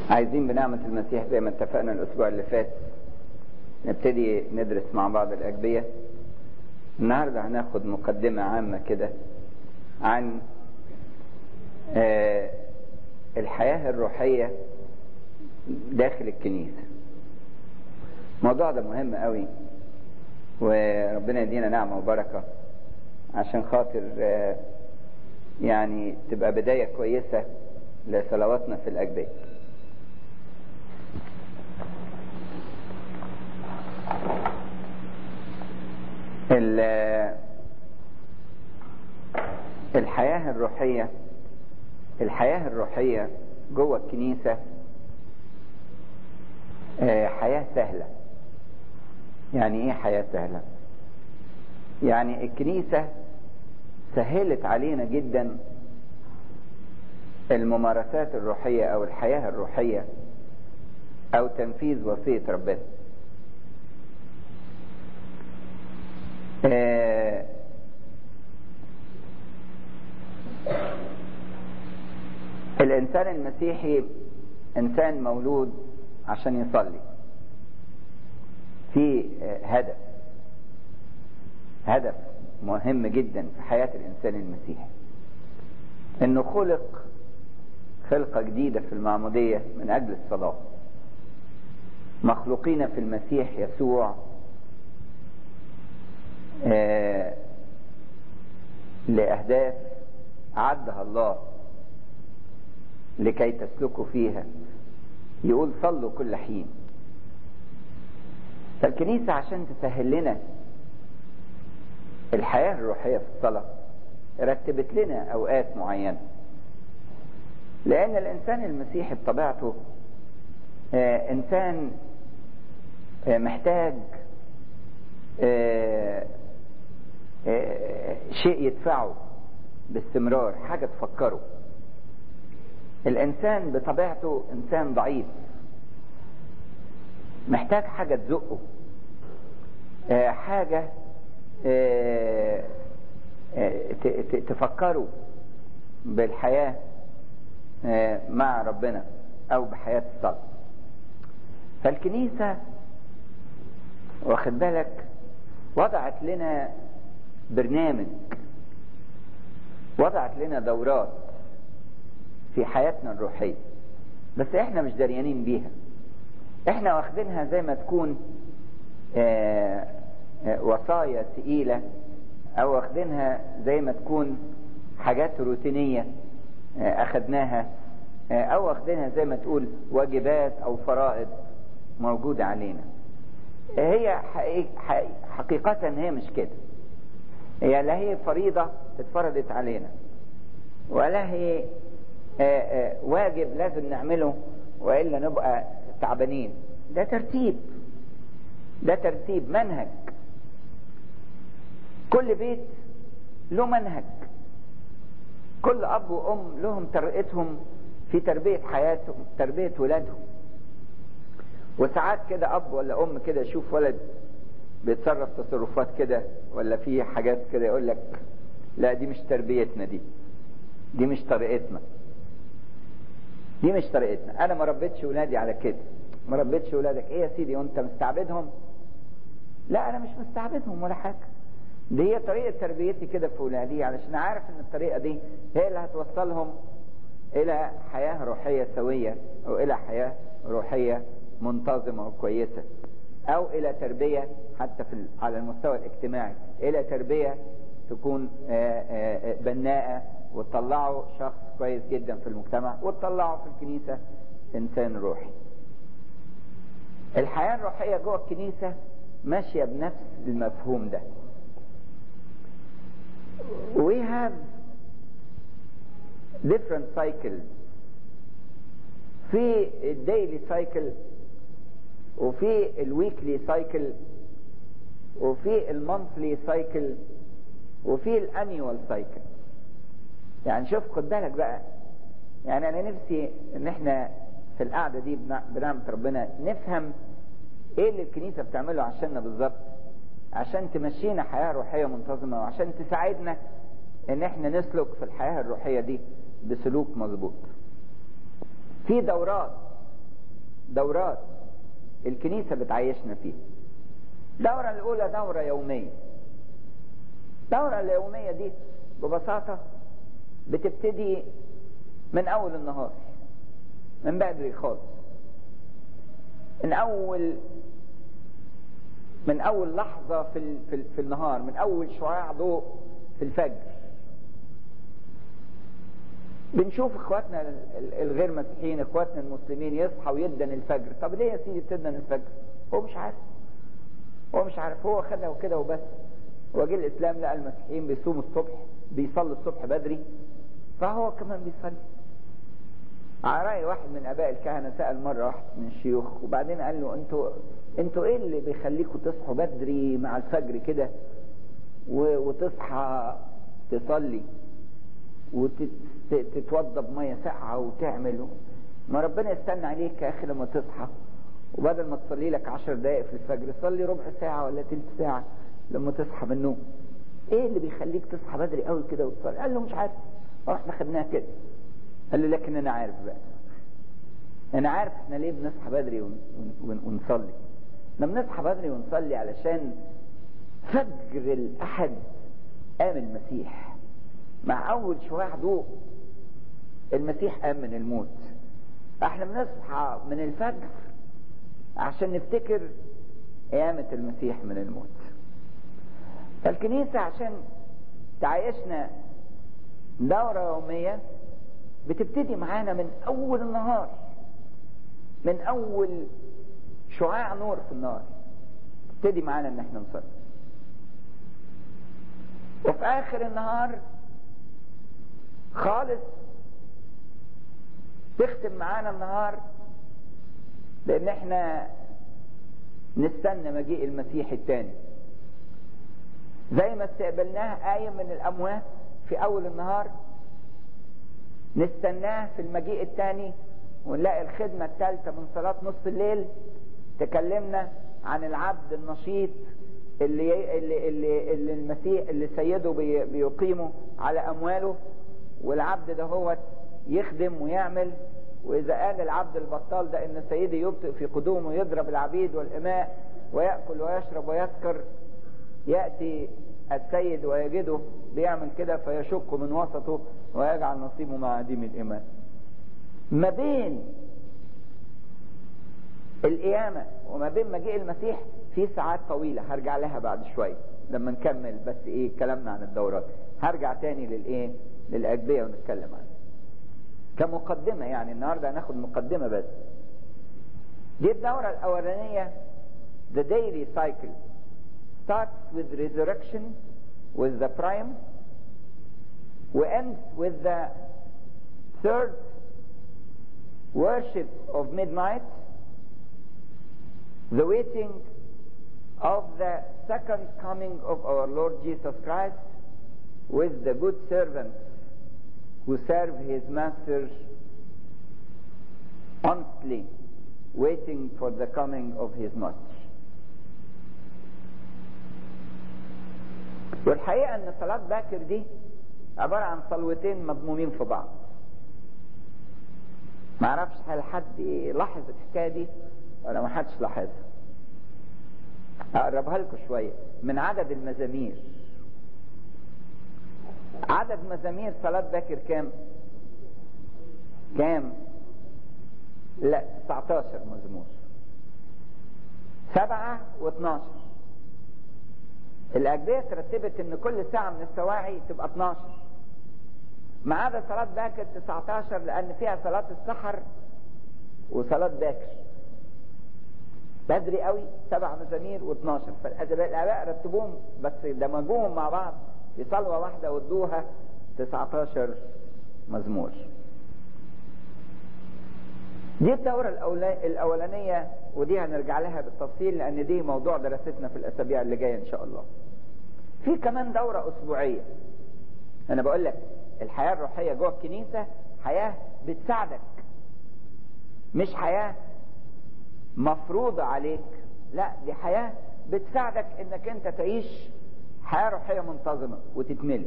عايزين بنعمة المسيح زي ما اتفقنا الأسبوع اللي فات نبتدي ندرس مع بعض الأجبية النهاردة هناخد مقدمة عامة كده عن آه الحياة الروحية داخل الكنيسة الموضوع ده مهم قوي وربنا يدينا نعمة وبركة عشان خاطر آه يعني تبقى بداية كويسة لصلواتنا في الأجبية الحياة الروحية الحياة الروحية جوه الكنيسة حياة سهلة يعني ايه حياة سهلة يعني الكنيسة سهلت علينا جدا الممارسات الروحية او الحياة الروحية او تنفيذ وصية ربنا آه الانسان المسيحي انسان مولود عشان يصلي في هدف هدف مهم جدا في حياة الانسان المسيحي انه خلق خلقة جديدة في المعمودية من اجل الصلاة مخلوقين في المسيح يسوع آه لأهداف أعدها الله لكي تسلكوا فيها يقول صلوا كل حين فالكنيسة عشان تسهل لنا الحياة الروحية في الصلاة رتبت لنا أوقات معينة لأن الإنسان المسيحي بطبيعته آه إنسان آه محتاج آه شيء يدفعه باستمرار حاجة تفكره الإنسان بطبيعته إنسان ضعيف محتاج حاجة تزقه حاجة تفكره بالحياة مع ربنا أو بحياة الصلاة فالكنيسة واخد بالك وضعت لنا برنامج وضعت لنا دورات في حياتنا الروحية بس احنا مش دريانين بيها احنا واخدينها زي ما تكون آآ آآ وصايا تقيلة او واخدينها زي ما تكون حاجات روتينية اخدناها او واخدينها زي ما تقول واجبات او فرائض موجودة علينا هي حقيقة هي مش كده هي لا هي فريضة اتفرضت علينا ولا هي واجب لازم نعمله وإلا نبقى تعبانين ده ترتيب ده ترتيب منهج كل بيت له منهج كل أب وأم لهم طريقتهم في تربية حياتهم تربية ولادهم وساعات كده أب ولا أم كده يشوف ولد بيتصرف تصرفات كده ولا في حاجات كده يقول لك لا دي مش تربيتنا دي دي مش طريقتنا دي مش طريقتنا انا ما ربيتش ولادي على كده ما ربيتش ولادك ايه يا سيدي وانت مستعبدهم لا انا مش مستعبدهم ولا حاجه دي هي طريقه تربيتي كده في ولادي علشان عارف ان الطريقه دي هي اللي هتوصلهم الى حياه روحيه سويه او الى حياه روحيه منتظمه وكويسه او الى تربيه حتى في على المستوى الاجتماعي الى تربيه تكون بناءه وتطلعه شخص كويس جدا في المجتمع وتطلعه في الكنيسه انسان روحي. الحياه الروحيه جوه الكنيسه ماشيه بنفس المفهوم ده. We have different cycles في الديلي سايكل وفي الويكلي سايكل وفي المونثلي سايكل وفي الانيوال سايكل يعني شوف خد بالك بقى يعني انا نفسي ان احنا في القعده دي بنعمه ربنا نفهم ايه اللي الكنيسه بتعمله عشاننا بالظبط عشان تمشينا حياه روحيه منتظمه وعشان تساعدنا ان احنا نسلك في الحياه الروحيه دي بسلوك مظبوط في دورات دورات الكنيسة بتعيشنا فيها الدورة الأولى دورة يومية الدورة اليومية دي ببساطة بتبتدي من أول النهار من بدري خالص من أول من أول لحظة في في, في النهار من أول شعاع ضوء في الفجر بنشوف اخواتنا الغير مسيحيين اخواتنا المسلمين يصحى ويدن الفجر طب ليه يا سيدي تدن الفجر هو مش عارف هو مش عارف هو خدها وكده وبس هو جه الاسلام لقى المسيحيين بيصوموا الصبح بيصلوا الصبح بدري فهو كمان بيصلي على رأي واحد من اباء الكهنه سال مره واحد من الشيوخ وبعدين قال له انتوا انتوا ايه اللي بيخليكم تصحوا بدري مع الفجر كده وتصحى تصلي وتتوضى بميه ساقعه وتعمل ما ربنا يستنى عليك يا اخي لما تصحى وبدل ما تصلي لك عشر دقائق في الفجر صلي ربع ساعه ولا تلت ساعه لما تصحى من النوم ايه اللي بيخليك تصحى بدري قوي كده وتصلي قال له مش عارف احنا خدناها كده قال له لكن انا عارف بقى انا عارف احنا ليه بنصحى بدري ونصلي احنا بنصحى بدري ونصلي علشان فجر الاحد قام المسيح مع اول شعاع ضوء المسيح قام من الموت احنا بنصحى من الفجر عشان نفتكر قيامة المسيح من الموت فالكنيسة عشان تعيشنا دورة يومية بتبتدي معانا من أول النهار من أول شعاع نور في النار تبتدي معانا إن احنا نصلي وفي آخر النهار خالص تختم معانا النهار بان احنا نستنى مجيء المسيح الثاني زي ما استقبلناه قايم من الاموات في اول النهار نستناه في المجيء الثاني ونلاقي الخدمة الثالثة من صلاة نص الليل تكلمنا عن العبد النشيط اللي اللي اللي, اللي المسيح اللي سيده بي بيقيمه على امواله والعبد ده هو يخدم ويعمل واذا قال العبد البطال ده ان سيدي يبطئ في قدومه يضرب العبيد والاماء وياكل ويشرب ويسكر ياتي السيد ويجده بيعمل كده فيشق من وسطه ويجعل نصيبه مع عديم الايمان ما بين القيامه وما بين مجيء المسيح في ساعات طويله هرجع لها بعد شويه لما نكمل بس ايه كلامنا عن الدورات هرجع تاني للايه للاجبيه ونتكلم عنها كمقدمة يعني النهاردة هناخد مقدمة بس دي الدورة الأولانية the daily cycle starts with resurrection with the prime وends with the third worship of midnight the waiting of the second coming of our Lord Jesus Christ with the good servants who serve his master honestly, waiting for the coming of his master. والحقيقة ان صلاة باكر دي عبارة عن صلوتين مضمومين في بعض. ما اعرفش هل حد لاحظ الحكاية دي ولا ما حدش لاحظها. اقربها لكم شوية من عدد المزامير. عدد مزامير صلاة باكر كام؟ كام؟ لا 19 مزمور سبعة و12 الأجبية ترتبت إن كل ساعة من السواعي تبقى 12 ما عدا صلاة باكر 19 لأن فيها صلاة السحر وصلاة باكر بدري قوي سبع مزامير و12 فالآباء رتبوهم بس دمجوهم مع بعض في صلوة واحدة وادوها 19 مزمور دي الدورة الأولانية ودي هنرجع لها بالتفصيل لأن دي موضوع دراستنا في الأسابيع اللي جاية إن شاء الله. في كمان دورة أسبوعية. أنا بقول لك الحياة الروحية جوه الكنيسة حياة بتساعدك. مش حياة مفروضة عليك، لا دي حياة بتساعدك إنك أنت تعيش حياة روحية منتظمة وتتملي.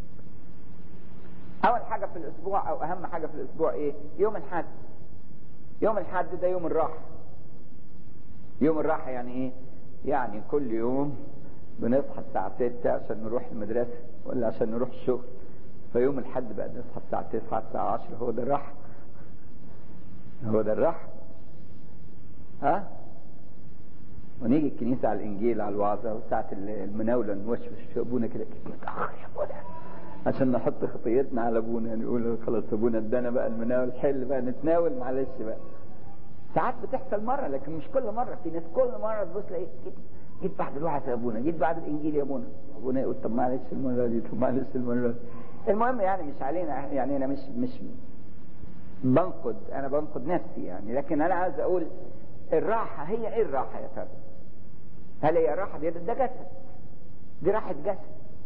أول حاجة في الأسبوع أو أهم حاجة في الأسبوع إيه؟ يوم الحد. يوم الحد ده يوم الراحة يوم الراحة يعني ايه يعني كل يوم بنصحى الساعة 6 عشان نروح المدرسة ولا عشان نروح الشغل فيوم الحد بقى نصحى الساعة 9 الساعة 10 هو ده الراحة هو ده الراحة ها ونيجي الكنيسة على الإنجيل على الوعظة وساعة المناولة نوشوش أبونا كده كده متأخر يا أبونا عشان نحط خطيتنا على أبونا يعني يقول خلاص أبونا ادانا بقى المناول حل بقى نتناول معلش بقى ساعات بتحصل مرة لكن مش كل مرة في ناس كل مرة تبص تلاقي جيت جيت بعد الوعظة يا أبونا جيت بعد الإنجيل يا أبونا أبونا يقول طب معلش المرة دي طب معلش المرة دي المهم يعني مش علينا يعني أنا مش مش بنقد أنا بنقد نفسي يعني لكن أنا عايز أقول الراحة هي إيه الراحة يا ترى؟ هل هي راحة دي ده جسد دي راحة جسد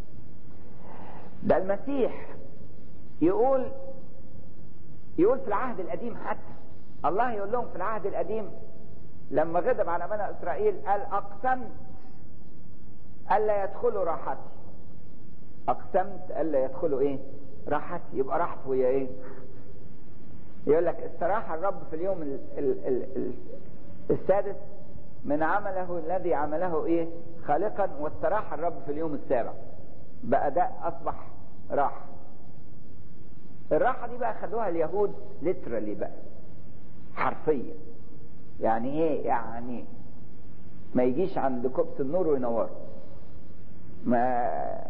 ده المسيح يقول يقول في العهد القديم حتى الله يقول لهم في العهد القديم لما غضب على بني اسرائيل قال اقسمت الا يدخلوا راحتي اقسمت الا يدخلوا ايه راحتي يبقى راحته هي ايه يقول لك استراح الرب في اليوم ال ال ال ال السادس من عمله الذي عمله ايه خالقا واستراح الرب في اليوم السابع بقى ده اصبح راحة الراحة دي بقى خدوها اليهود ليترالي بقى حرفيا يعني ايه يعني ما يجيش عند كبس النور وينور ما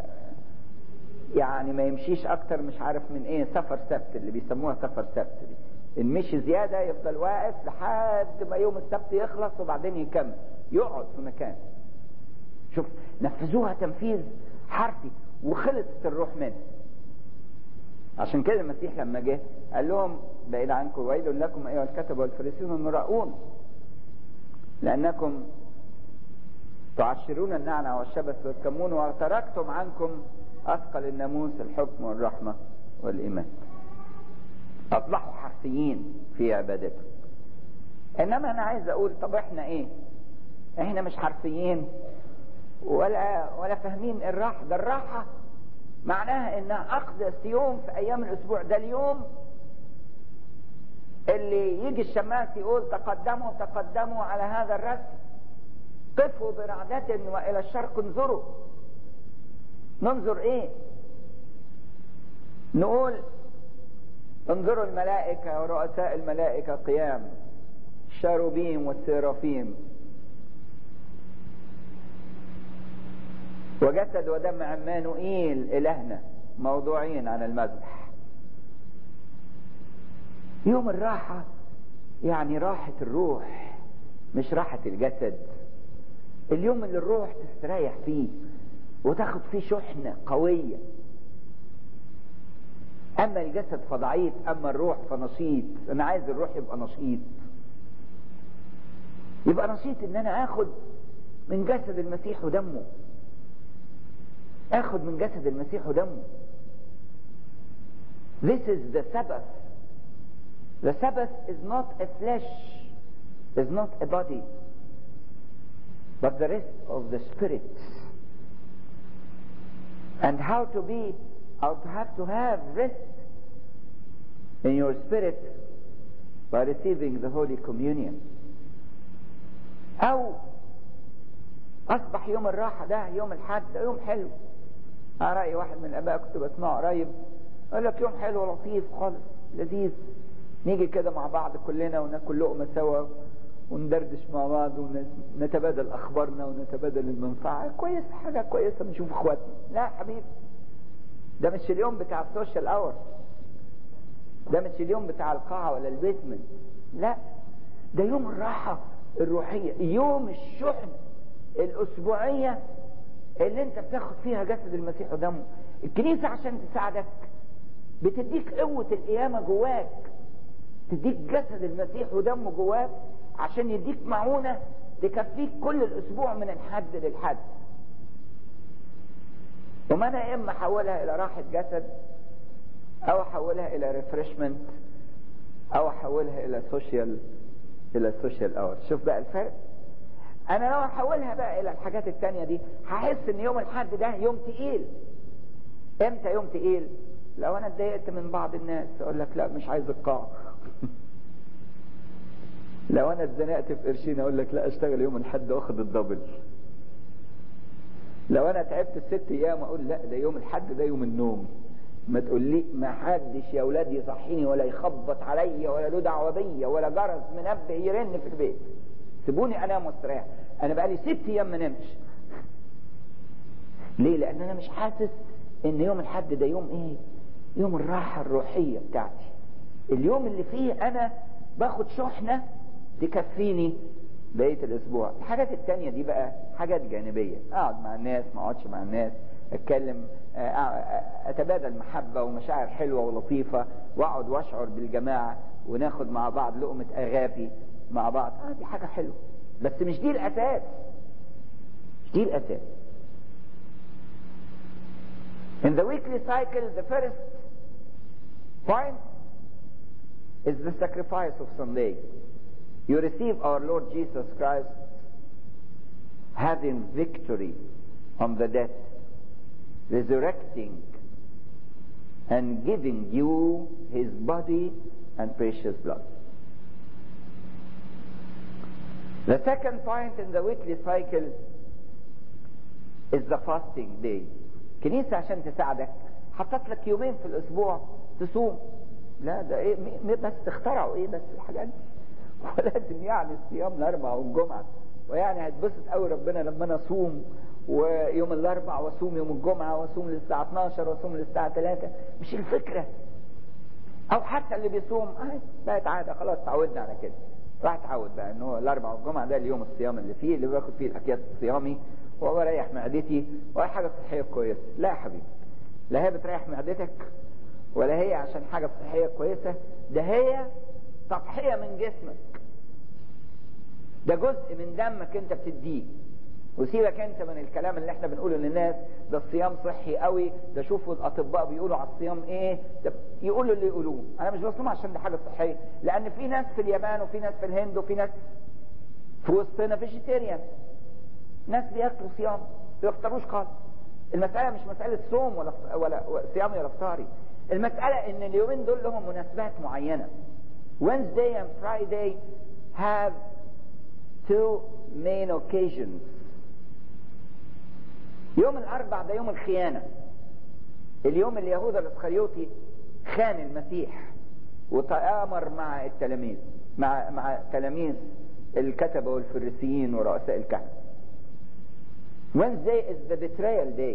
يعني ما يمشيش اكتر مش عارف من ايه سفر سبت اللي بيسموها سفر سبت دي ان مشي زياده يفضل واقف لحد ما يوم السبت يخلص وبعدين يكمل يقعد في مكان شوف نفذوها تنفيذ حرفي وخلصت الروح منه عشان كده المسيح لما جه قال لهم بعيد عنكم ويل لكم ايها الكتب والفريسيون المراؤون لانكم تعشرون النعنع والشبث والكمون وتركتم عنكم اثقل الناموس الحكم والرحمه والايمان اصبحوا حرفيين في عبادتهم انما انا عايز اقول طب احنا ايه احنا مش حرفيين ولا ولا فاهمين الراحه ده الراحه معناها انها اقدس يوم في ايام الاسبوع ده اليوم اللي يجي الشماس يقول تقدموا تقدموا على هذا الرسم قفوا برعدة والى الشرق انظروا ننظر ايه نقول انظروا الملائكة ورؤساء الملائكة قيام الشاروبيم والسيرافيم وجسد ودم عمانوئيل إلهنا موضوعين عن المذبح يوم الراحة يعني راحة الروح مش راحة الجسد اليوم اللي الروح تستريح فيه وتاخد فيه شحنة قوية أما الجسد فضعيف أما الروح فنشيط أنا عايز الروح يبقى نشيط يبقى نشيط إن أنا آخد من جسد المسيح ودمه اخد من جسد المسيح ودمه This is the Sabbath. The Sabbath is not a flesh, is not a body, but the rest of the spirit. And how to be, how to have to have rest in your spirit by receiving the Holy Communion. أو أصبح يوم الراحة ده يوم الحد ده يوم حلو على رأي واحد من الآباء كنت بسمعه قريب قال لك يوم حلو لطيف خالص لذيذ نيجي كده مع بعض كلنا وناكل لقمة سوا وندردش مع بعض ونتبادل أخبارنا ونتبادل المنفعة كويس حاجة كويسة نشوف إخواتنا لا حبيبي ده مش اليوم بتاع السوشيال أور ده مش اليوم بتاع القاعة ولا البيتمنت لا ده يوم الراحة الروحية يوم الشحن الأسبوعية اللي انت بتاخد فيها جسد المسيح ودمه الكنيسة عشان تساعدك بتديك قوة القيامة جواك تديك جسد المسيح ودمه جواك عشان يديك معونة تكفيك كل الأسبوع من الحد للحد وما أنا يا إما أحولها إلى راحة جسد أو أحولها إلى ريفرشمنت أو أحولها إلى سوشيال إلى سوشيال أور شوف بقى الفرق انا لو احولها بقى الى الحاجات التانية دي هحس ان يوم الحد ده يوم تقيل امتى يوم تقيل لو انا اتضايقت من بعض الناس اقول لك لا مش عايز القاعة لو انا اتزنقت في قرشين اقول لك لا اشتغل يوم الاحد واخد الدبل لو انا تعبت الست ايام اقول لا ده يوم الاحد ده يوم النوم ما تقول لي ما حدش يا اولاد يصحيني ولا يخبط عليا ولا له دعوه بيا ولا جرس منبه يرن في البيت سيبوني انام مستريح انا بقالي ست ايام ما نمتش ليه لان انا مش حاسس ان يوم الحد ده يوم ايه يوم الراحه الروحيه بتاعتي اليوم اللي فيه انا باخد شحنه تكفيني بقيه الاسبوع الحاجات التانية دي بقى حاجات جانبيه اقعد مع الناس ما اقعدش مع الناس اتكلم اتبادل محبه ومشاعر حلوه ولطيفه واقعد واشعر بالجماعه وناخد مع بعض لقمه اغابي مع بعض اه دي حاجه حلوه بس مش دي الاساس مش دي الاساس In the weekly cycle, the first point is the sacrifice of Sunday. You receive our Lord Jesus Christ having victory on the death, resurrecting and giving you his body and precious blood. The second point in the weekly cycle is the fasting day. كنيسة عشان تساعدك حطت لك يومين في الأسبوع تصوم لا ده ايه مي بس اخترعوا ايه بس الحاجات دي ولازم يعني الصيام الاربع والجمعه ويعني هتبسط قوي ربنا لما انا اصوم ويوم الاربع واصوم يوم الجمعه واصوم للساعه 12 واصوم للساعه 3 مش الفكره او حتى اللي بيصوم اه بقت عاده خلاص تعودنا على كده راح اتعود بقى ان هو الاربع والجمعه ده اليوم الصيام اللي فيه اللي باخد فيه الاكياس الصيامي وبريح معدتي وهي حاجه صحيه كويسه لا يا حبيبي لا هي بتريح معدتك ولا هي عشان حاجه صحيه كويسه ده هي تضحيه من جسمك ده جزء من دمك انت بتديه وسيبك انت من الكلام اللي احنا بنقوله للناس ده الصيام صحي قوي ده شوفوا الاطباء بيقولوا على الصيام ايه ده يقولوا اللي يقولوه انا مش بصوم عشان دي حاجه صحيه لان في ناس في اليابان وفي ناس في الهند وفي ناس في وسطنا فيجيتيريان ناس بياكلوا صيام ما بيفطروش خالص المساله مش مساله صوم ولا ولا صيام ولا افطاري المساله ان اليومين دول لهم مناسبات معينه Wednesday and Friday have two main occasions يوم الاربع ده يوم الخيانه اليوم اللي يهوذا الاسخريوطي خان المسيح وتآمر مع التلاميذ مع مع تلاميذ الكتبه والفريسيين ورؤساء الكهنه Wednesday is the betrayal day.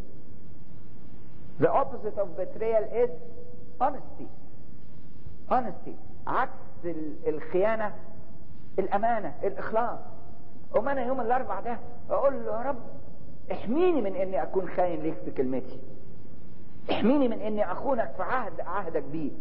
The opposite of betrayal is honesty. Honesty. عكس الخيانة الأمانة الإخلاص أما أنا يوم الأربع ده أقول له يا رب احميني من إني أكون خاين ليك في كلمتي احميني من إني أخونك في عهد عهدك بيه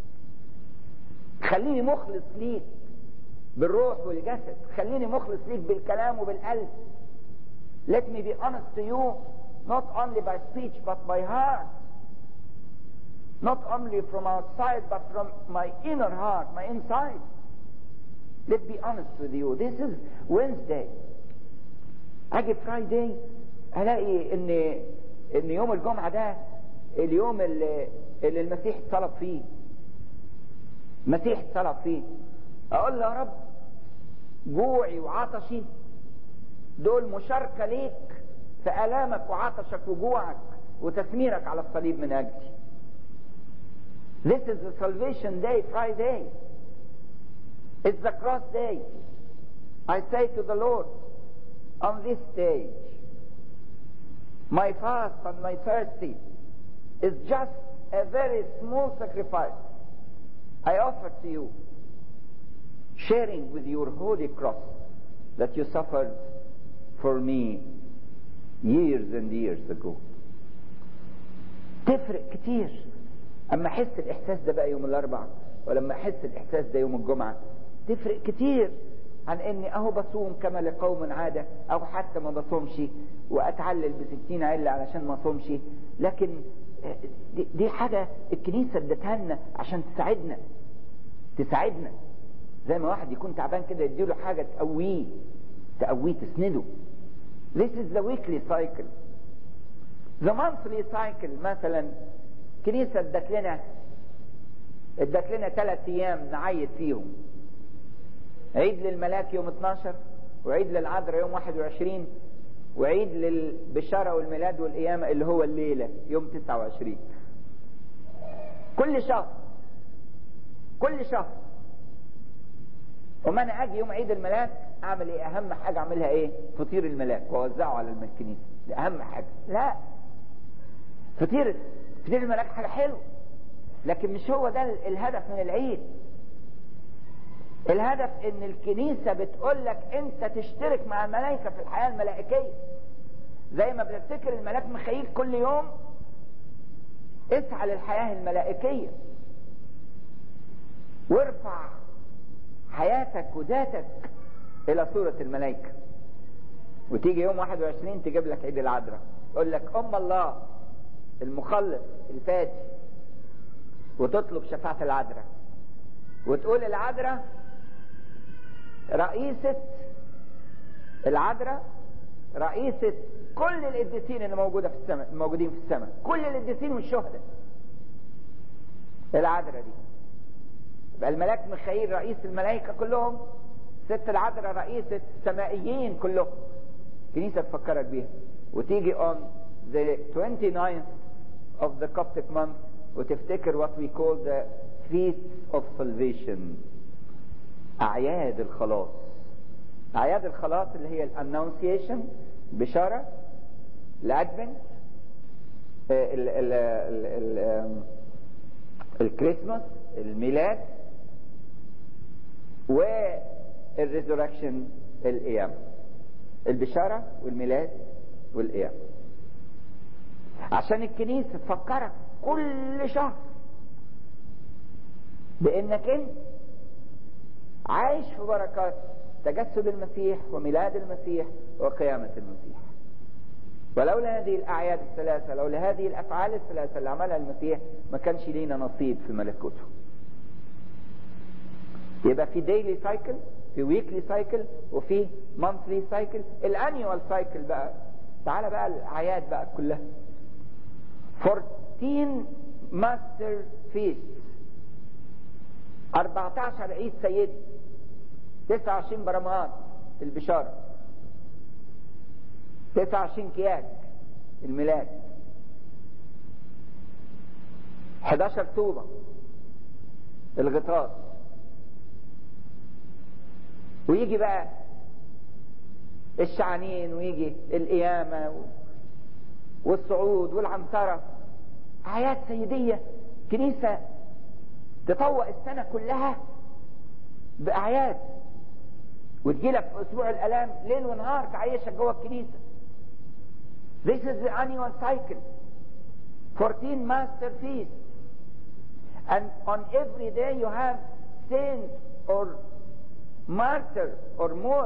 خليني مخلص ليك بالروح والجسد خليني مخلص ليك بالكلام وبالقلب Let me be honest to you, not only by speech but by heart. Not only from outside but from my inner heart, my inside. Let's be honest with you. This is Wednesday. اجي فرايداي الاقي ان ان يوم الجمعه ده اليوم اللي, اللي المسيح اتصلب فيه المسيح اتصلب فيه اقول له يا رب جوعي وعطشي دول مشاركة ليك في آلامك وعطشك وجوعك وتثميرك على الصليب من أجلي. This is the salvation day, Friday. It's the cross day. I say to the Lord, on this stage, my fast and my thirsty is just a very small sacrifice I offer to you, sharing with your holy cross that you suffered for me years and years ago. تفرق كتير اما احس الاحساس ده بقى يوم الاربعاء ولما احس الاحساس ده يوم الجمعه تفرق كتير عن اني اهو بصوم كما لقوم عاده او حتى ما بصومش واتعلل بستين عله علشان ما اصومش لكن دي, دي حاجه الكنيسه ادتها لنا عشان تساعدنا تساعدنا زي ما واحد يكون تعبان كده يديله حاجه تقويه تقويه تسنده This is the weekly cycle. The monthly cycle مثلا كنيسة ادت لنا ادت لنا ثلاث ايام نعيد فيهم عيد للملاك يوم 12 وعيد للعذراء يوم 21 وعيد للبشارة والميلاد والقيامة اللي هو الليلة يوم 29 كل شهر كل شهر وما انا اجي يوم عيد الملاك اعمل ايه اهم حاجة اعملها ايه فطير الملاك واوزعه على الكنيسة دي اهم حاجة لا فطير فطير الملاك حاجة حلوة لكن مش هو ده الهدف من العيد الهدف ان الكنيسة بتقول لك انت تشترك مع الملائكة في الحياة الملائكية زي ما بتفتكر الملاك مخيل كل يوم اسعى للحياة الملائكية وارفع حياتك وذاتك الى صورة الملائكة وتيجي يوم 21 تجيب لك عيد العذراء يقول لك ام الله المخلص الفاتح وتطلب شفاعة العذراء وتقول العذراء رئيسة العذراء رئيسة كل القديسين اللي موجودة في السماء الموجودين في السماء كل القديسين والشهداء العذراء دي يبقى الملاك ميخائيل رئيس الملائكة كلهم ست العذراء رئيسة السمائيين كلهم كنيسة تفكرك بيها وتيجي on the 29th of the Coptic month وتفتكر what we call the feast of salvation أعياد الخلاص أعياد الخلاص اللي هي الانونسيشن بشارة الادفنت الكريسماس الميلاد والريزوركشن القيامة البشارة والميلاد والقيامة عشان الكنيسة تفكرك كل شهر بانك انت عايش في بركات تجسد المسيح وميلاد المسيح وقيامة المسيح ولولا هذه الأعياد الثلاثة لولا هذه الأفعال الثلاثة اللي عملها المسيح ما كانش لينا نصيب في ملكوته يبقى في ديلي سايكل في ويكلي سايكل وفي مانثلي سايكل الانيوال سايكل بقى تعالى بقى الاعياد بقى كلها 14 ماستر فيست 14 عيد سيدي 29 برمهان البشارة 29 كياك الميلاد 11 طوبة الغطاس ويجي بقى الشعانين ويجي القيامة والصعود والعنصرة آيات سيدية كنيسة تطوق السنة كلها بأعياد وتجي لك في أسبوع الآلام ليل ونهار تعيشك جوه الكنيسة This is the annual cycle 14 master feasts and on every day you have saint or martyr or more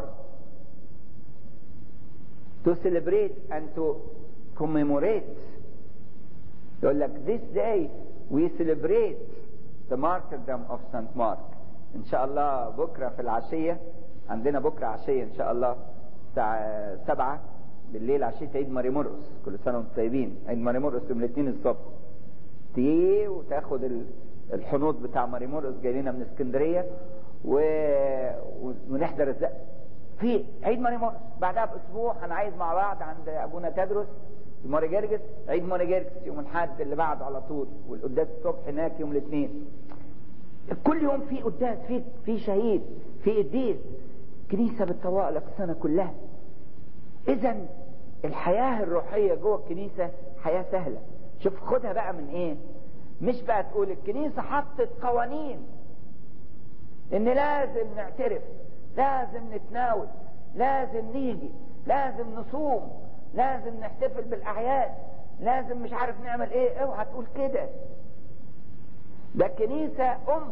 to celebrate and to commemorate يقول لك this day we celebrate the martyrdom of St. Mark ان شاء الله بكرة في العشية عندنا بكرة عشية ان شاء الله الساعة سبعة بالليل عشية عيد ماري مرقس كل سنة وانتم طيبين عيد ماري مرقس يوم الاثنين الصبح تيجي وتاخد الحنوط بتاع ماري مرقس جاي لنا من اسكندرية و... ونحضر الزق في عيد ماري مرقس بعدها باسبوع هنعيد مع بعض عند ابونا تدرس في ماري جرجس عيد ماري جرجس يوم الاحد اللي بعده على طول والقداس الصبح هناك يوم الاثنين كل يوم في قداس في في شهيد في قديس كنيسه بتطوق لك السنه كلها اذا الحياه الروحيه جوه الكنيسه حياه سهله شوف خدها بقى من ايه مش بقى تقول الكنيسه حطت قوانين ان لازم نعترف لازم نتناول لازم نيجي لازم نصوم لازم نحتفل بالاعياد لازم مش عارف نعمل ايه اوعى تقول كده ده الكنيسة ام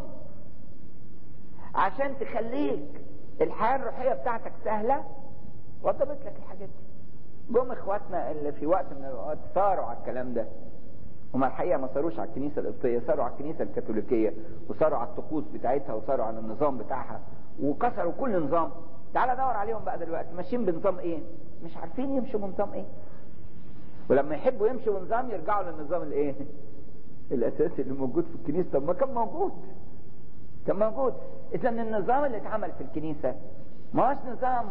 عشان تخليك الحياة الروحية بتاعتك سهلة وضبط لك الحاجات دي جم اخواتنا اللي في وقت من الاوقات صاروا على الكلام ده هما الحقيقة ما صاروش على الكنيسة القبطية صاروا على الكنيسة الكاثوليكية وصاروا على الطقوس بتاعتها وصاروا على النظام بتاعها وكسروا كل نظام تعال دور عليهم بقى دلوقتي ماشيين بنظام ايه مش عارفين يمشوا بنظام ايه ولما يحبوا يمشوا بنظام يرجعوا للنظام الايه الاساسي اللي موجود في الكنيسه طب ما كان موجود كان موجود اذا النظام اللي اتعمل في الكنيسة ما هوش نظام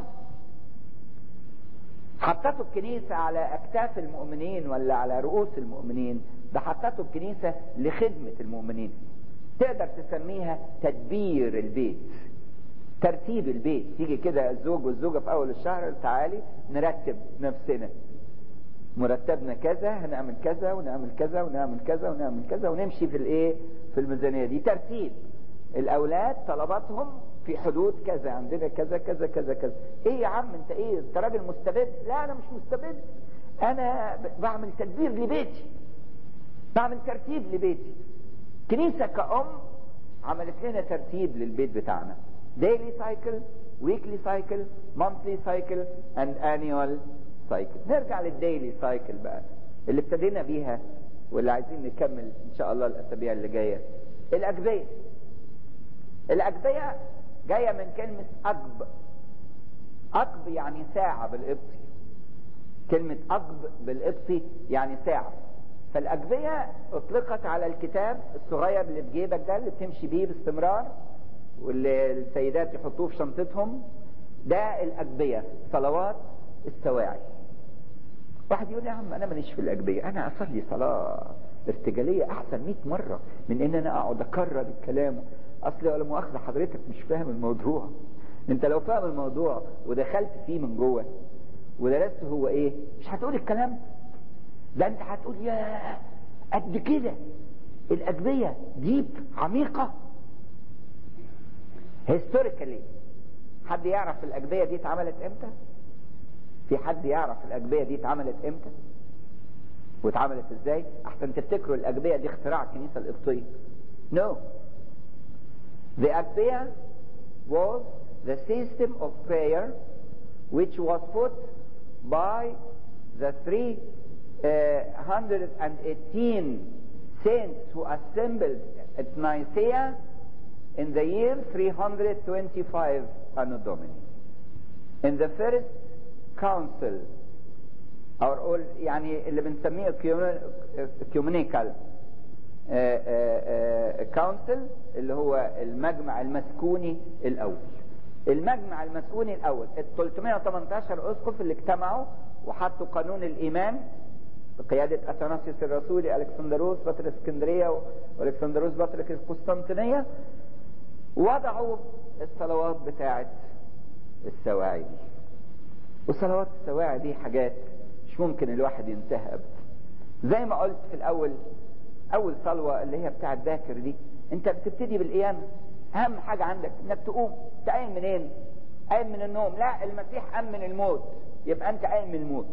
حطته الكنيسة على اكتاف المؤمنين ولا على رؤوس المؤمنين ده حطته الكنيسة لخدمة المؤمنين تقدر تسميها تدبير البيت ترتيب البيت تيجي كده الزوج والزوجة في اول الشهر تعالي نرتب نفسنا مرتبنا كذا هنعمل كذا ونعمل كذا ونعمل كذا ونعمل كذا ونمشي في الايه في الميزانيه دي ترتيب الاولاد طلباتهم في حدود كذا عندنا كذا كذا كذا كذا ايه يا عم انت ايه انت راجل مستبد لا انا مش مستبد انا بعمل تدبير لبيتي بعمل ترتيب لبيتي كنيسة كأم عملت لنا ترتيب للبيت بتاعنا daily cycle weekly cycle monthly cycle and annual cycle نرجع للديلي سايكل بقى اللي ابتدينا بيها واللي عايزين نكمل ان شاء الله الاسابيع اللي جايه الاجبيه الاجبيه جايه من كلمه اجب اجب يعني ساعه بالقبطي كلمه اجب بالقبطي يعني ساعه فالاجبيه اطلقت على الكتاب الصغير اللي في جيبك ده اللي بتمشي بيه باستمرار واللي السيدات يحطوه في شنطتهم ده الاجبيه صلوات السواعي واحد يقول يا عم انا ماليش في الاجبيه انا اصلي صلاه ارتجاليه احسن 100 مره من ان انا اقعد اكرر الكلام اصل ولا مؤاخذه حضرتك مش فاهم الموضوع انت لو فاهم الموضوع ودخلت فيه من جوه ودرست هو ايه مش هتقول الكلام ده انت هتقول يا قد كده الاجبيه ديب عميقه هيستوريكالي حد يعرف الاجبيه دي اتعملت امتى في حد يعرف الأجبية دي اتعملت امتى واتعملت ازاي احسن تفتكروا الأجبية دي اختراع الكنيسة القبطية no the أجبية was the system of prayer which was put by the 318 saints who assembled at Nicaea in the year 325 Anno Domini. In the first council or all يعني اللي بنسميه كيومينيكال كونسل اللي هو المجمع المسكوني الاول المجمع المسكوني الاول ال 318 اسقف اللي اجتمعوا وحطوا قانون الايمان بقيادة اثناسيوس الرسولي الكسندروس بطرك اسكندرية والكسندروس بطرك القسطنطينية وضعوا الصلوات بتاعة السواعي دي وصلوات السواعي دي حاجات مش ممكن الواحد ينساها ابدا زي ما قلت في الاول اول صلوة اللي هي بتاعت باكر دي انت بتبتدي بالقيامة اهم حاجة عندك انك تقوم تقايم منين قايم من النوم لا المسيح قام من الموت يبقى انت قايم من الموت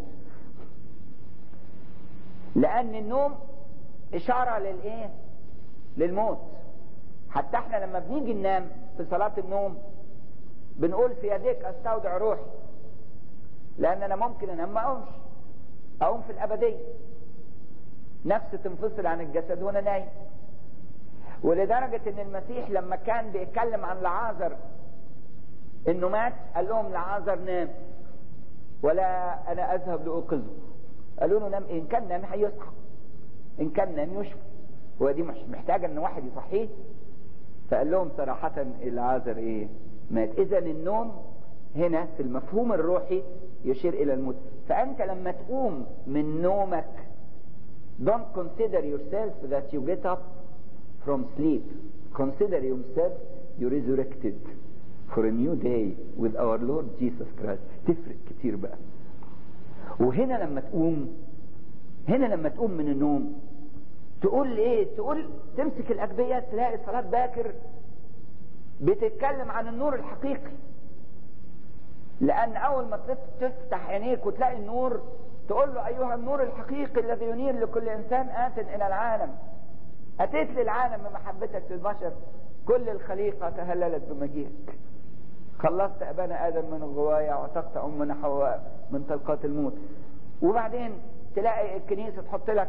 لان النوم اشارة للايه للموت حتى احنا لما بنيجي ننام في صلاة النوم بنقول في يديك استودع روحي لان انا ممكن انام ما اقومش اقوم في الابدية نفس تنفصل عن الجسد وانا نايم ولدرجة ان المسيح لما كان بيتكلم عن لعازر انه مات قال لهم لعازر نام ولا انا اذهب لاوقظه قالوا له نام ان كان نام هيصحى ان كان نام يشفى هو دي مش محتاجة ان واحد يصحيه فقال لهم صراحة العازر ايه مات اذا النوم هنا في المفهوم الروحي يشير الى الموت فانت لما تقوم من نومك don't consider yourself that you get up from sleep consider yourself you resurrected for a new day with our Lord Jesus Christ تفرق كتير بقى وهنا لما تقوم هنا لما تقوم من النوم تقول ايه تقول تمسك الاجبيه تلاقي صلاه باكر بتتكلم عن النور الحقيقي لان اول ما تفتح عينيك وتلاقي النور تقول له ايها النور الحقيقي الذي ينير لكل انسان ات الى العالم اتيت للعالم بمحبتك للبشر كل الخليقه تهللت بمجيئك خلصت ابانا ادم من الغوايه وعتقت امنا حواء من طلقات الموت وبعدين تلاقي الكنيسه تحط لك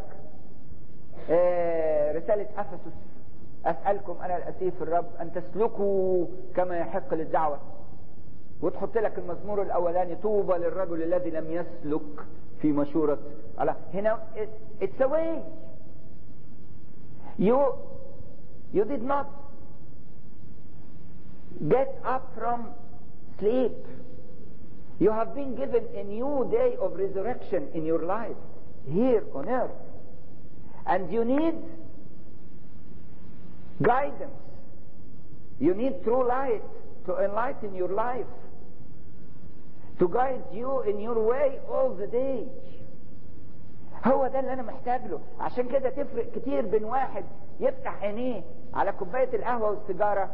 رساله افسس اسالكم انا الاسيف الرب ان تسلكوا كما يحق للدعوه وتحط لك المزمور الاولاني طوبى للرجل الذي لم يسلك في مشورة على هنا it's a way you you did not Get up from sleep. You have been given a new day of resurrection in your life here on earth. And you need guidance. You need true light to enlighten your life, to guide you in your way all the day. هو ده اللي انا محتاج له عشان كده تفرق كتير بين واحد يفتح عينيه على كوباية القهوة والسيجارة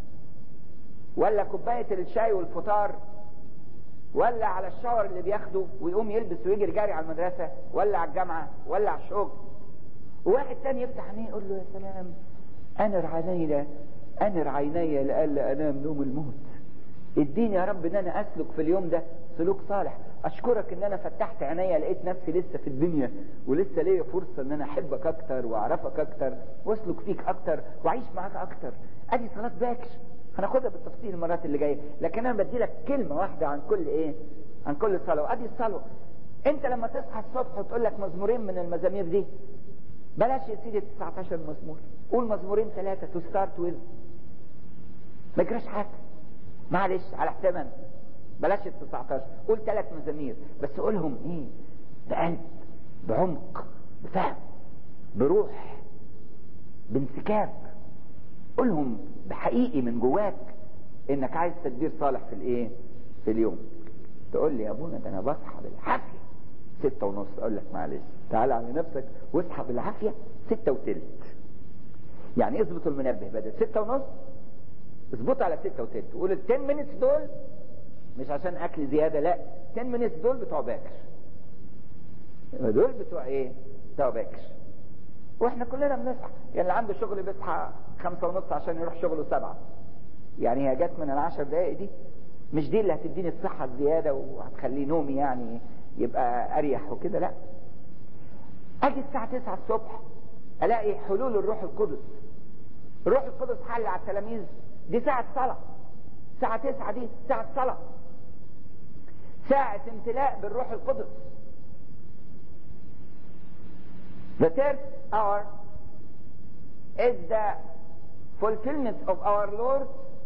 ولا كوباية الشاي والفطار ولا على الشاور اللي بياخده ويقوم يلبس ويجري جاري على المدرسة ولا على الجامعة ولا على الشغل وواحد تاني يفتح عينيه يقول له يا سلام انر عيني انر عيني لألا انام نوم الموت اديني يا رب ان انا اسلك في اليوم ده سلوك صالح اشكرك ان انا فتحت عينيا لقيت نفسي لسه في الدنيا ولسه ليا فرصة ان انا احبك اكتر واعرفك اكتر واسلك فيك اكتر واعيش معاك اكتر ادي صلاة باكر هناخدها بالتفصيل المرات اللي جايه لكن انا بدي لك كلمه واحده عن كل ايه عن كل صلاه وادي الصلاه انت لما تصحى الصبح وتقول لك مزمورين من المزامير دي بلاش يا سيدي 19 مزمور قول مزمورين ثلاثه تو ستارت ويز ما يجراش حاجه معلش على حساب بلاش ال 19 قول ثلاث مزامير بس قولهم ايه بقلب بعمق بفهم بروح بانسكاب قولهم بحقيقي من جواك انك عايز تدبير صالح في الايه في اليوم تقول لي يا ابونا ده انا بصحى بالعافيه ستة ونص اقول لك معلش تعالى على نفسك واصحى بالعافيه ستة وتلت يعني اظبط المنبه بدل ستة ونص اظبطه على ستة وتلت وقول ال 10 مينتس دول مش عشان اكل زياده لا 10 مينتس دول بتوع باكر دول بتوع ايه بتوع باكر واحنا كلنا بنصحى يعني اللي عنده شغل بيصحى خمسة ونص عشان يروح شغله سبعة يعني هي جت من العشر دقايق دي مش دي اللي هتديني الصحة الزيادة وهتخلي نومي يعني يبقى أريح وكده لا أجي الساعة 9 الصبح ألاقي حلول الروح القدس الروح القدس حل على التلاميذ دي ساعة صلاة ساعة 9 دي ساعة صلاة ساعة امتلاء بالروح القدس The third hour is the fulfillment of our Lord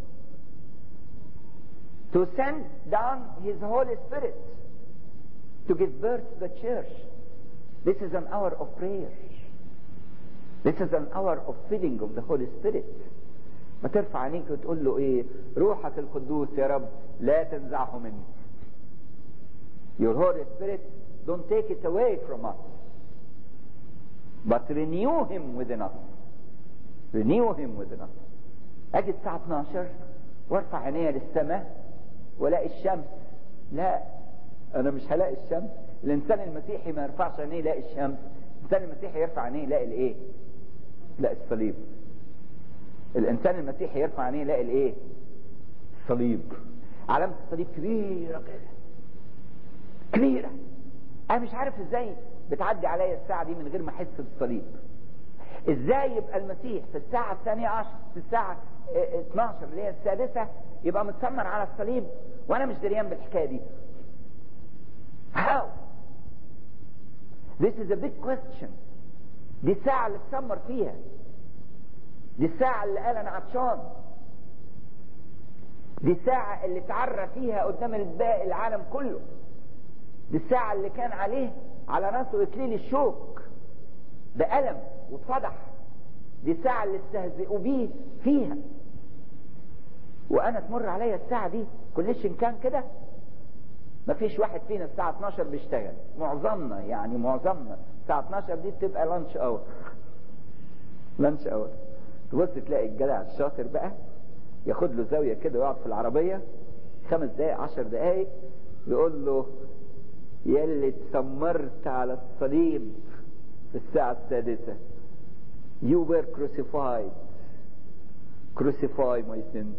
to send down His Holy Spirit to give birth to the church. This is an hour of prayer. This is an hour of filling of the Holy Spirit. ما ترفع عينيك وتقول له ايه روحك القدوس يا رب لا تنزعه مني Your Holy Spirit don't take it away from us but renew him within us renew him within us اجي الساعة 12 وارفع عينيا للسماء والاقي الشمس لا انا مش هلاقي الشمس الانسان المسيحي ما يرفعش عينيه يلاقي الشمس الانسان المسيحي يرفع عينيه يلاقي الايه لا الصليب الانسان المسيحي يرفع عينيه يلاقي الايه الصليب علامة الصليب كبيرة كده كبيرة انا مش عارف ازاي بتعدي عليا الساعة دي من غير ما احس بالصليب ازاي يبقى المسيح في الساعة الثانية عشر في الساعة اه 12 اللي هي السادسة يبقى متسمر على الصليب وانا مش دريان بالحكاية دي how this is a big question دي الساعة اللي اتسمر فيها دي الساعة اللي قال انا عطشان دي الساعة اللي اتعرى فيها قدام الباقي العالم كله دي الساعة اللي كان عليه على راسه اكليل الشوك بألم واتفضح دي الساعة اللي استهزئوا بيه فيها وانا تمر عليا الساعة دي كلش كان كده مفيش واحد فينا الساعة 12 بيشتغل معظمنا يعني معظمنا الساعة 12 دي بتبقى لانش اور لانش اور تبص تلاقي الجدع الشاطر بقى ياخد له زاوية كده ويقعد في العربية خمس دقايق عشر دقايق يقول له يا اللي اتسمرت على الصليب في الساعة السادسة you were crucified crucify my sins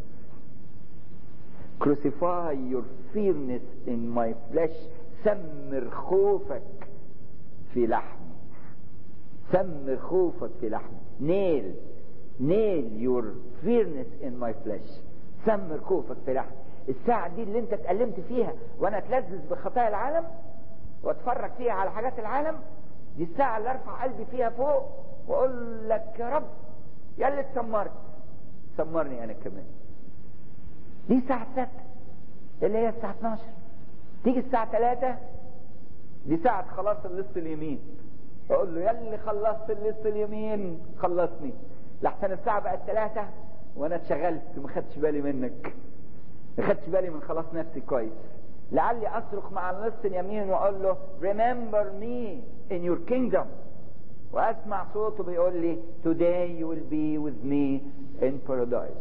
crucify your fearness in my flesh سمر خوفك في لحمي سمر خوفك في لحمي nail nail your fearness in my flesh سمر خوفك في لحمي الساعة دي اللي انت اتألمت فيها وانا اتلذذ بخطايا العالم واتفرج فيها على حاجات العالم دي الساعة اللي ارفع قلبي فيها فوق واقول لك يا رب يا اللي اتسمرت سمرني انا كمان دي الساعة 6 اللي هي الساعة 12 تيجي الساعة 3 دي ساعة خلاص اللص اليمين اقول له يلي خلصت اللص اليمين خلصني لحسن الساعة بقت 3 وانا اتشغلت ما خدتش بالي منك ما خدتش بالي من خلاص نفسي كويس لعلي اصرخ مع اللص اليمين واقول له remember me in your kingdom واسمع صوته بيقول لي today you will be with me in paradise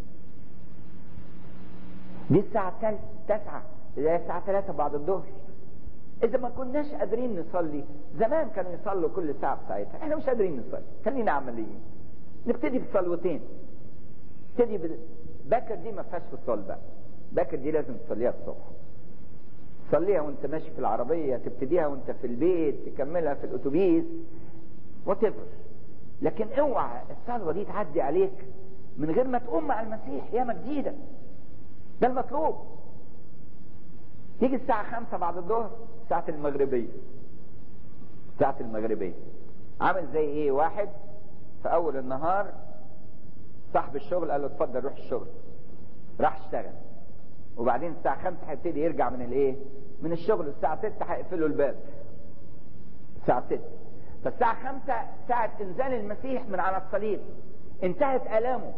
دي الساعة تسعة اللي هي الساعة ثلاثة بعد الظهر إذا ما كناش قادرين نصلي زمان كانوا يصلوا كل ساعة بساعتها احنا مش قادرين نصلي خلينا عمليين نبتدي بصلوتين نبتدي بال... باكر دي ما فيهاش فصال بقى باكر دي لازم تصليها الصبح تصليها وانت ماشي في العربية تبتديها وانت في البيت تكملها في الاتوبيس وات لكن اوعى الصلوة دي تعدي عليك من غير ما تقوم مع المسيح ياما جديدة ده المطلوب تيجي الساعة خمسة بعد الظهر ساعة المغربية ساعة المغربية عامل زي ايه واحد في اول النهار صاحب الشغل قال له اتفضل روح الشغل راح اشتغل وبعدين الساعة خمسة هيبتدي يرجع من الايه من الشغل الساعة ستة هيقفلوا الباب الساعة ستة فالساعة خمسة ساعة انزال المسيح من على الصليب انتهت الامه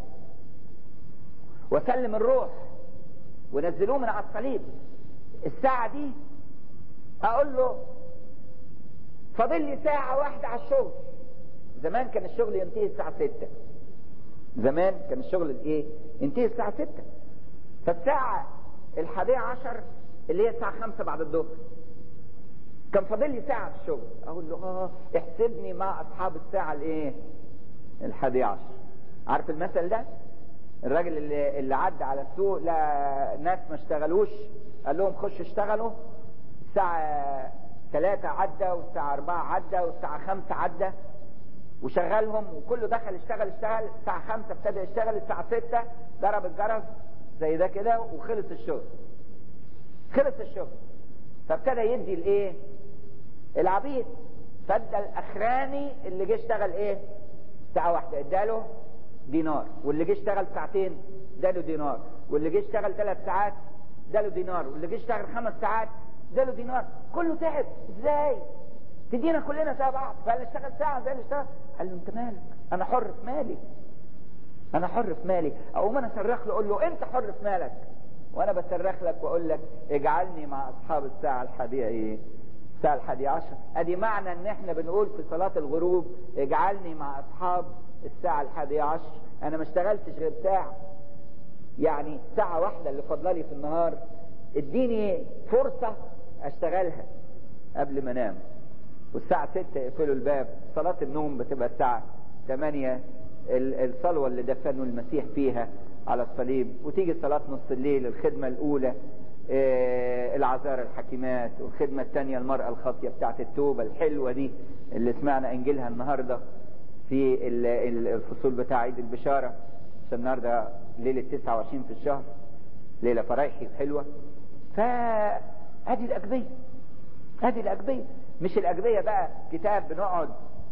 وسلم الروح ونزلوه من على الصليب الساعة دي اقول له فاضل لي ساعة واحدة على الشغل زمان كان الشغل ينتهي الساعة ستة زمان كان الشغل الايه ينتهي الساعة ستة فالساعة الحادية عشر اللي هي الساعة خمسة بعد الظهر كان فاضل لي ساعة في الشغل اقول له اه احسبني مع اصحاب الساعة الايه الحادية عشر عارف المثل ده الراجل اللي, اللي عدى على السوق لا ناس ما اشتغلوش قال لهم خش اشتغلوا الساعة ثلاثة عدى والساعة أربعة عدى والساعة خمسة عدى وشغلهم وكله دخل اشتغل اشتغل الساعة خمسة ابتدى يشتغل الساعة ستة ضرب الجرس زي ده كده وخلص الشغل خلص الشغل فابتدى يدي الايه العبيد فادى الاخراني اللي جه اشتغل ايه ساعة واحدة اداله دينار واللي جه اشتغل ساعتين اداله دينار واللي جه اشتغل ثلاث ساعات اداله دينار واللي جه اشتغل خمس ساعات اداله دينار كله تعب ازاي تدينا كلنا زي بعض فاللي اشتغل ساعة زي اللي اشتغل قال له انت مالك انا حر في مالي انا حر في مالي اقوم انا اصرخ له اقول له انت حر في مالك وانا بصرخ لك واقول لك اجعلني مع اصحاب الساعة الحادية ايه الساعة الحادية عشر ادي معنى ان احنا بنقول في صلاة الغروب اجعلني مع اصحاب الساعة الحادية عشر انا ما اشتغلتش غير ساعة يعني ساعة واحدة اللي فاضلة في النهار اديني فرصة اشتغلها قبل ما انام والساعة ستة يقفلوا الباب صلاة النوم بتبقى الساعة ثمانية الصلوة اللي دفنوا المسيح فيها على الصليب وتيجي صلاة نص الليل الخدمة الأولى العذار الحكيمات والخدمة الثانية المرأة الخاطية بتاعت التوبة الحلوة دي اللي سمعنا إنجيلها النهاردة في الفصول بتاع عيد البشارة عشان النهاردة ليلة 29 في الشهر ليلة فرايحي حلوة فهذه الأجبية هذه الأجبية مش الأجبية بقى كتاب بنقعد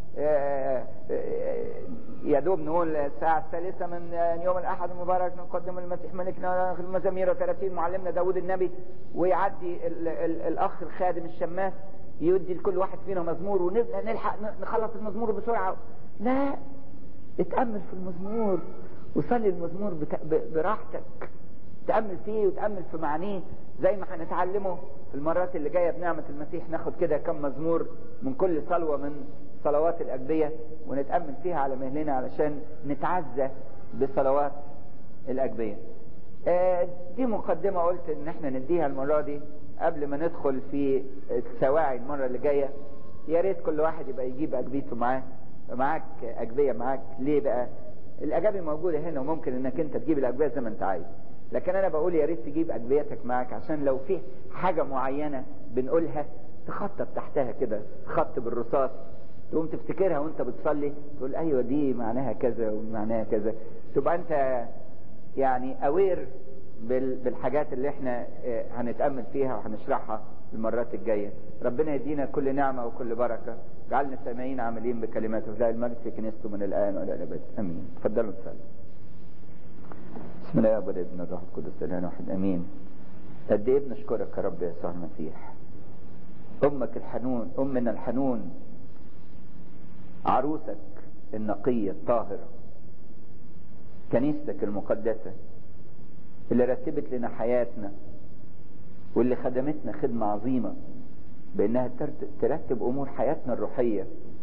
يا دوب نقول الساعة الثالثة من يوم الأحد المبارك نقدم المسيح ملكنا المزامير 30 معلمنا داود النبي ويعدي ال ال الأخ الخادم الشماس يدي لكل واحد فينا مزمور ونبدأ نلحق نخلص المزمور بسرعة لا اتأمل في المزمور وصلي المزمور براحتك تأمل فيه وتأمل في معانيه زي ما هنتعلمه في المرات اللي جاية بنعمة المسيح ناخد كده كم مزمور من كل صلوة من صلوات الأجبية ونتأمل فيها على مهلنا علشان نتعزى بصلوات الأجبية آه دي مقدمة قلت ان احنا نديها المرة دي قبل ما ندخل في السواعي المرة اللي جاية يا ريت كل واحد يبقى يجيب أجبيته معاه معاك أجبية معاك ليه بقى الأجابي موجودة هنا وممكن انك انت تجيب الأجبية زي ما انت عايز لكن انا بقول يا ريت تجيب أجبيتك معاك عشان لو في حاجة معينة بنقولها تخطط تحتها كده خط بالرصاص تقوم تفتكرها وانت بتصلي تقول ايوه دي معناها كذا ومعناها كذا تبقى انت يعني اوير بالحاجات اللي احنا هنتأمل فيها وهنشرحها المرات الجاية ربنا يدينا كل نعمة وكل بركة جعلنا سامعين عاملين بكلماته لا المجد في كنيسته من الآن وإلى الأبد أمين تفضلوا تصلوا بسم الله والابن ابن الروح القدس الاله واحد امين قد ايه بنشكرك يا رب يسوع المسيح امك الحنون امنا الحنون عروسك النقية الطاهرة كنيستك المقدسة اللي رتبت لنا حياتنا واللي خدمتنا خدمة عظيمة بانها ترتب امور حياتنا الروحية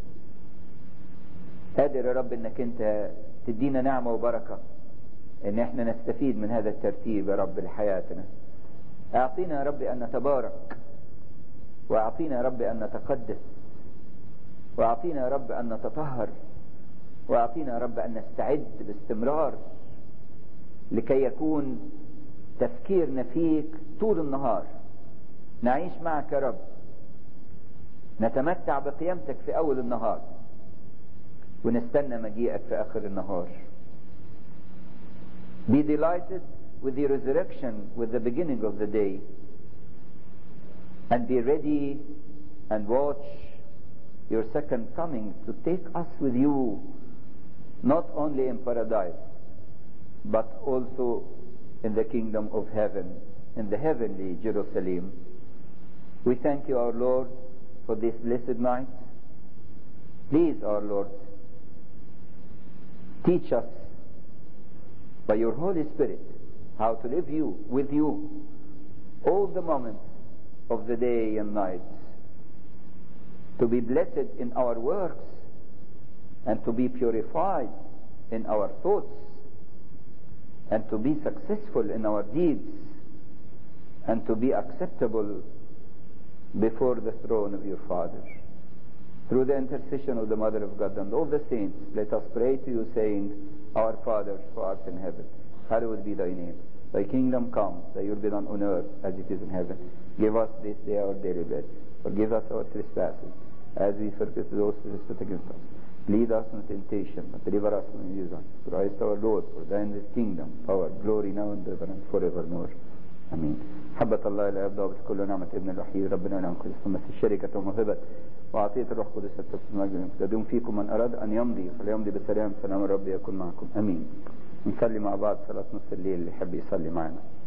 قادر يا رب انك انت تدينا نعمة وبركة ان احنا نستفيد من هذا الترتيب يا رب لحياتنا اعطينا يا رب ان نتبارك واعطينا يا رب ان نتقدس واعطينا يا رب ان نتطهر واعطينا يا رب ان نستعد باستمرار لكي يكون تفكيرنا فيك طول النهار نعيش معك يا رب نتمتع بقيامتك في اول النهار ونستنى مجيئك في اخر النهار Be delighted with the resurrection with the beginning of the day and be ready and watch your second coming to take us with you not only in paradise but also in the kingdom of heaven in the heavenly Jerusalem. We thank you, our Lord, for this blessed night. Please, our Lord, teach us by your Holy Spirit how to live you with you all the moments of the day and night. To be blessed in our works and to be purified in our thoughts and to be successful in our deeds and to be acceptable before the throne of your Father. Through the intercession of the Mother of God and all the saints, let us pray to you saying, Our Father who art in heaven, hallowed be thy name. Thy kingdom come, thy will be done on earth as it is in heaven. Give us this day our daily bread. Forgive us our trespasses, as we forgive those who trespass against us. Lead us into temptation, but deliver us from evil. Christ our Lord, for thine is the kingdom, power, glory now and ever and forevermore. امين محبة الله لا يبدأ بكل نعمة ابن الوحيد ربنا ونعم كل ثم الشركة وموهبة وعطية الروح القدس التسليم المجد تدوم فيكم من أراد أن يمضي فليمضي بسلام سلام الرب يكون معكم أمين نصلي مع بعض صلاة نص الليل اللي يحب يصلي معنا